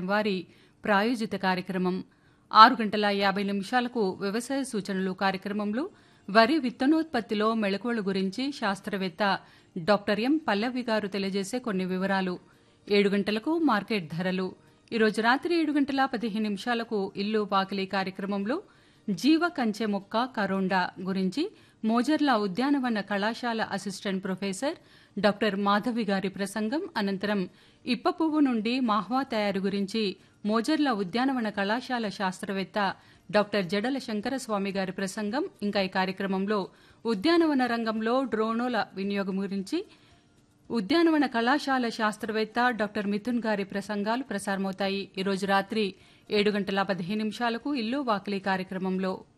వారి ప్రాయోజిత కార్యక్రమం ఆరు గంటల యాభై నిమిషాలకు వ్యవసాయ సూచనలు కార్యక్రమంలో వరి విత్తనోత్పత్తిలో మెళకువల గురించి శాస్త్రవేత్త డాక్టర్ ఎం పల్లవి గారు తెలియజేసే కొన్ని వివరాలు ఏడు గంటలకు మార్కెట్ ధరలు ఈరోజు రాత్రి ఏడు గంటల పదిహేను నిమిషాలకు ఇల్లు వాకిలి కార్యక్రమంలో జీవ కంచె మొక్క కరోండా గురించి మోజర్ల ఉద్యానవన కళాశాల అసిస్టెంట్ ప్రొఫెసర్ డాక్టర్ మాధవి గారి ప్రసంగం అనంతరం ఇప్ప పువ్వు నుండి మాహ్వా తయారు గురించి మోజర్ల ఉద్యానవన కళాశాల శాస్త్రవేత్త డాక్టర్ జడల శంకరస్వామి గారి ప్రసంగం ఇంకా ఈ కార్యక్రమంలో ఉద్యానవన రంగంలో డ్రోనుల వినియోగం గురించి ఉద్యానవన కళాశాల శాస్త్రవేత్త డాక్టర్ మిథున్ గారి ప్రసంగాలు ప్రసారమవుతాయి ఈరోజు రాత్రి ఏడు గంటల పదిహేను నిమిషాలకు ఇల్లు వాకిలి కార్యక్రమంలో